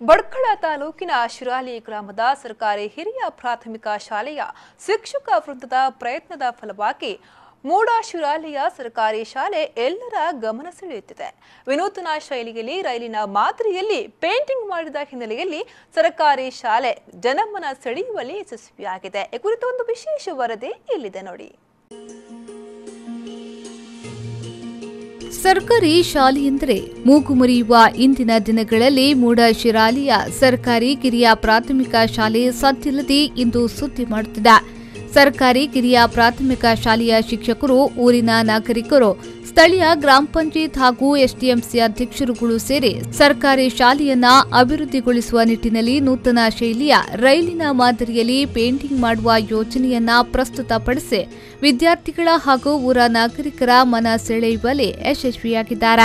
ಬಡ್ಕಳ ತಾಲೂಕಿನ ಶಿರಾಲಿ ಗ್ರಾಮದ ಸರ್ಕಾರಿ ಹಿರಿಯ ಪ್ರಾಥಮಿಕ ಶಾಲೆಯ ಶಿಕ್ಷಕ ವೃಂದದ ಪ್ರಯತ್ನದ ಫಲವಾಗಿ ಮೂಡ ಶಿರಾಲಿಯ ಸರ್ಕಾರಿ ಶಾಲೆ ಎಲ್ಲರ ಗಮನ ಸೆಳೆಯುತ್ತಿದೆ ವಿನೂತನ ಶೈಲಿಯಲ್ಲಿ ರೈಲಿನ ಮಾದರಿಯಲ್ಲಿ ಪೇಂಟಿಂಗ್ ಮಾಡಿದ ಹಿನ್ನೆಲೆಯಲ್ಲಿ ಸರ್ಕಾರಿ ಶಾಲೆ ಜನಮನ ಸೆಳೆಯುವಲ್ಲಿ ಯಶಸ್ವಿಯಾಗಿದೆ ಈ ಕುರಿತು ಒಂದು ವಿಶೇಷ ವರದಿ ಇಲ್ಲಿದೆ ನೋಡಿ ಸರ್ಕಾರಿ ಶಾಲೆಯೆಂದರೆ ಮೂಗು ಮುರಿಯುವ ಇಂದಿನ ದಿನಗಳಲ್ಲಿ ಮೂಡ ಶಿರಾಲಿಯ ಸರ್ಕಾರಿ ಕಿರಿಯ ಪ್ರಾಥಮಿಕ ಶಾಲೆ ಸದ್ದಿಲ್ಲದೆ ಇಂದು ಸುದ್ದಿ ಮಾಡುತ್ತಿದೆ ಸರ್ಕಾರಿ ಕಿರಿಯ ಪ್ರಾಥಮಿಕ ಶಾಲೆಯ ಶಿಕ್ಷಕರು ಊರಿನ ನಾಗರಿಕರು ಸ್ಥಳೀಯ ಗ್ರಾಮ ಪಂಚಾಯತ್ ಹಾಗೂ ಎಸ್ಡಿಎಂಸಿ ಅಧ್ಯಕ್ಷರುಗಳು ಸೇರಿ ಸರ್ಕಾರಿ ಶಾಲೆಯನ್ನ ಅಭಿವೃದ್ಧಿಗೊಳಿಸುವ ನಿಟ್ಟಿನಲ್ಲಿ ನೂತನ ಶೈಲಿಯ ರೈಲಿನ ಮಾದರಿಯಲ್ಲಿ ಪೇಂಟಿಂಗ್ ಮಾಡುವ ಯೋಜನೆಯನ್ನ ಪ್ರಸ್ತುತಪಡಿಸಿ ವಿದ್ಯಾರ್ಥಿಗಳ ಹಾಗೂ ಊರ ನಾಗರಿಕರ ಮನ ಸೆಳೆಯುವಲ್ಲಿ ಯಶಸ್ವಿಯಾಗಿದ್ದಾರೆ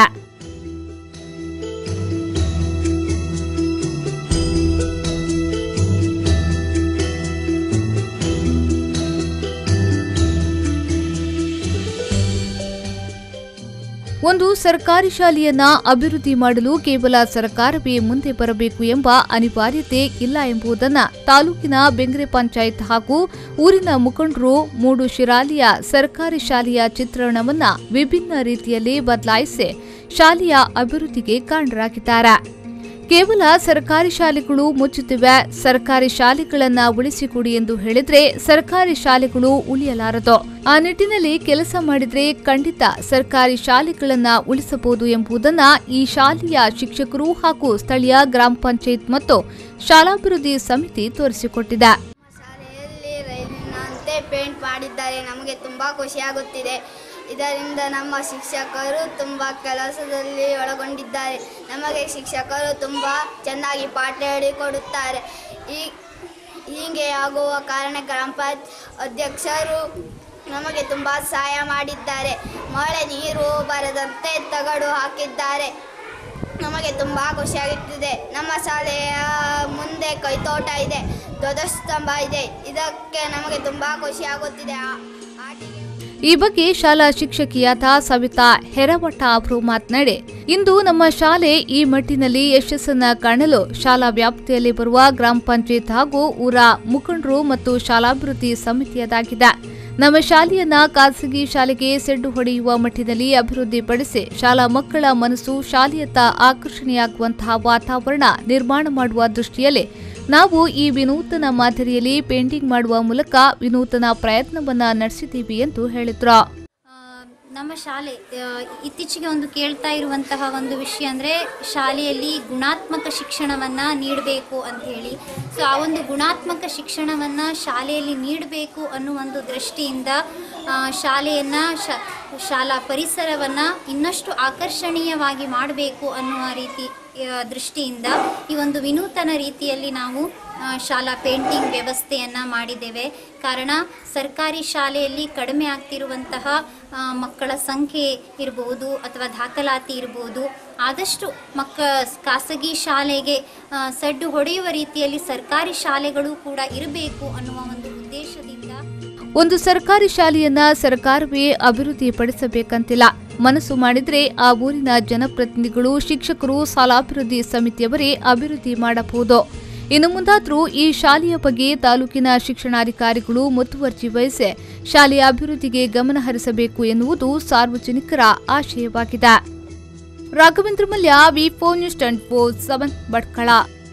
ಒಂದು ಸರ್ಕಾರಿ ಶಾಲೆಯನ್ನ ಅಭಿವೃದ್ಧಿ ಮಾಡಲು ಕೇವಲ ಸರ್ಕಾರವೇ ಮುಂದೆ ಬರಬೇಕು ಎಂಬ ಅನಿವಾರ್ಯತೆ ಇಲ್ಲ ಎಂಬುದನ್ನ ತಾಲೂಕಿನ ಬೆಂಗ್ರೆ ಪಂಚಾಯತ್ ಹಾಗೂ ಊರಿನ ಮುಖಂಡರು ಮೂಡು ಶಿರಾಲಿಯ ಸರ್ಕಾರಿ ಶಾಲೆಯ ಚಿತ್ರಣವನ್ನ ವಿಭಿನ್ನ ರೀತಿಯಲ್ಲಿ ಬದಲಾಯಿಸಿ ಶಾಲೆಯ ಅಭಿವೃದ್ಧಿಗೆ ಕಾರಣರಾಗಿದ್ದಾರೆ ಕೇವಲ ಸರ್ಕಾರಿ ಶಾಲೆಗಳು ಮುಚ್ಚುತ್ತಿವೆ ಸರ್ಕಾರಿ ಶಾಲೆಗಳನ್ನ ಉಳಿಸಿಕೊಡಿ ಎಂದು ಹೇಳಿದ್ರೆ ಸರ್ಕಾರಿ ಶಾಲೆಗಳು ಉಳಿಯಲಾರದು ಆ ನಿಟ್ಟಿನಲ್ಲಿ ಕೆಲಸ ಮಾಡಿದ್ರೆ ಖಂಡಿತ ಸರ್ಕಾರಿ ಶಾಲೆಗಳನ್ನ ಉಳಿಸಬಹುದು ಎಂಬುದನ್ನ ಈ ಶಾಲೆಯ ಶಿಕ್ಷಕರು ಹಾಗೂ ಸ್ಥಳೀಯ ಗ್ರಾಮ ಪಂಚಾಯತ್ ಮತ್ತು ಶಾಲಾಭಿವೃದ್ಧಿ ಸಮಿತಿ ತೋರಿಸಿಕೊಟ್ಟಿದೆ ನಮ್ಮ ಶಾಲೆಯಲ್ಲಿ ರೈಲಿನಂತೆ ಪೇಂಟ್ ಮಾಡಿದ್ದಾರೆ ನಮಗೆ ತುಂಬ ಖುಷಿಯಾಗುತ್ತಿದೆ ಇದರಿಂದ ನಮ್ಮ ಶಿಕ್ಷಕರು ತುಂಬ ಕೆಲಸದಲ್ಲಿ ಒಳಗೊಂಡಿದ್ದಾರೆ ನಮಗೆ ಶಿಕ್ಷಕರು ತುಂಬ ಚೆನ್ನಾಗಿ ಪಾಠ ಹೇಳಿಕೊಡುತ್ತಾರೆ ಈ ಹೀಗೆ ಆಗುವ ಕಾರಣ ಗ್ರಾಮ ಪಂಚಾಯತ್ ಅಧ್ಯಕ್ಷರು ನಮಗೆ ತುಂಬ ಸಹಾಯ ಮಾಡಿದ್ದಾರೆ ಮಳೆ ನೀರು ಬರದಂತೆ ತಗಡು ಹಾಕಿದ್ದಾರೆ ನಮಗೆ ತುಂಬ ಖುಷಿಯಾಗುತ್ತಿದೆ ನಮ್ಮ ಶಾಲೆಯ ಮುಂದೆ ಕೈತೋಟ ಇದೆ ಧ್ವಜಸ್ತಂಭ ಇದೆ ಇದಕ್ಕೆ ನಮಗೆ ತುಂಬ ಖುಷಿಯಾಗುತ್ತಿದೆ ಆ- ಆಟಿಕೆ ಈ ಬಗ್ಗೆ ಶಾಲಾ ಶಿಕ್ಷಕಿಯಾದ ಸವಿತಾ ಹೆರವಟ ಅವರು ಮಾತನಾಡಿ ಇಂದು ನಮ್ಮ ಶಾಲೆ ಈ ಮಟ್ಟಿನಲ್ಲಿ ಯಶಸ್ಸನ್ನ ಕಾಣಲು ಶಾಲಾ ವ್ಯಾಪ್ತಿಯಲ್ಲಿ ಬರುವ ಗ್ರಾಮ ಪಂಚಾಯತ್ ಹಾಗೂ ಊರ ಮುಖಂಡರು ಮತ್ತು ಶಾಲಾಭಿವೃದ್ಧಿ ಸಮಿತಿಯದಾಗಿದೆ ನಮ್ಮ ಶಾಲೆಯನ್ನ ಖಾಸಗಿ ಶಾಲೆಗೆ ಸೆಡ್ಡು ಹೊಡೆಯುವ ಮಟ್ಟಿನಲ್ಲಿ ಅಭಿವೃದ್ಧಿಪಡಿಸಿ ಶಾಲಾ ಮಕ್ಕಳ ಮನಸ್ಸು ಶಾಲೆಯತ್ತ ಆಕರ್ಷಣೆಯಾಗುವಂತಹ ವಾತಾವರಣ ನಿರ್ಮಾಣ ಮಾಡುವ ದೃಷ್ಟಿಯಲ್ಲಿ ನಾವು ಈ ವಿನೂತನ ಮಾದರಿಯಲ್ಲಿ ಪೇಂಟಿಂಗ್ ಮಾಡುವ ಮೂಲಕ ವಿನೂತನ ಪ್ರಯತ್ನವನ್ನ ನಡೆಸಿದ್ದೀವಿ ಎಂದು ಹೇಳಿದ್ರು ಆ, ನಮ್ಮ ಶಾಲೆ ಆ, ಇತ್ತೀಚೆಗೆ ಒಂದು ಕೇಳ್ತಾ ಇರುವಂತಹ ಒಂದು ವಿಷಯ ಅಂದರೆ ಶಾಲೆಯಲ್ಲಿ ಗುಣಾತ್ಮಕ ಶಿಕ್ಷಣವನ್ನು ನೀಡಬೇಕು ಅಂತ ಹೇಳಿ ಸೊ ಆ ಒಂದು ಗುಣಾತ್ಮಕ ಶಿಕ್ಷಣವನ್ನು ಶಾಲೆಯಲ್ಲಿ ನೀಡಬೇಕು ಅನ್ನೋ ಒಂದು ದೃಷ್ಟಿಯಿಂದ ಶಾಲೆಯನ್ನು ಶಾಲಾ ಪರಿಸರವನ್ನು ಇನ್ನಷ್ಟು ಆಕರ್ಷಣೀಯವಾಗಿ ಮಾಡಬೇಕು ಅನ್ನುವ ರೀತಿ ಆ, ದೃಷ್ಟಿಯಿಂದ ಈ ಒಂದು ವಿನೂತನ ರೀತಿಯಲ್ಲಿ ನಾವು ಆ, ಶಾಲಾ ಪೇಂಟಿಂಗ್ ವ್ಯವಸ್ಥೆಯನ್ನು ಮಾಡಿದ್ದೇವೆ ಕಾರಣ ಸರ್ಕಾರಿ ಶಾಲೆಯಲ್ಲಿ ಕಡಿಮೆ ಆಗ್ತಿರುವಂತಹ ಆ, ಮಕ್ಕಳ ಸಂಖ್ಯೆ ಇರಬಹುದು ಅಥವಾ ದಾಖಲಾತಿ ಇರಬಹುದು ಆದಷ್ಟು ಮಕ್ಕ ಖಾಸಗಿ ಶಾಲೆಗೆ ಆ, ಸಡ್ಡು ಹೊಡೆಯುವ ರೀತಿಯಲ್ಲಿ ಸರ್ಕಾರಿ ಶಾಲೆಗಳು ಕೂಡ ಇರಬೇಕು ಅನ್ನುವ ಒಂದು ಉದ್ದೇಶದಿಂದ ಒಂದು ಸರ್ಕಾರಿ ಶಾಲೆಯನ್ನ ಸರ್ಕಾರವೇ ಅಭಿವೃದ್ಧಿಪಡಿಸಬೇಕಂತಿಲ್ಲ ಮನಸ್ಸು ಮಾಡಿದ್ರೆ ಆ ಊರಿನ ಜನಪ್ರತಿನಿಧಿಗಳು ಶಿಕ್ಷಕರು ಶಾಲಾಭಿವೃದ್ಧಿ ಸಮಿತಿಯವರೇ ಅಭಿವೃದ್ಧಿ ಮಾಡಬಹುದು ಇನ್ನು ಮುಂದಾದರೂ ಈ ಶಾಲೆಯ ಬಗ್ಗೆ ತಾಲೂಕಿನ ಶಿಕ್ಷಣಾಧಿಕಾರಿಗಳು ಮುತುವರ್ಜಿ ವಹಿಸಿ ಶಾಲೆಯ ಅಭಿವೃದ್ಧಿಗೆ ಗಮನ ಹರಿಸಬೇಕು ಎನ್ನುವುದು ಸಾರ್ವಜನಿಕರ ಆಶಯವಾಗಿದೆ Raghavendra Mallya V four news twenty four seven Bhatkal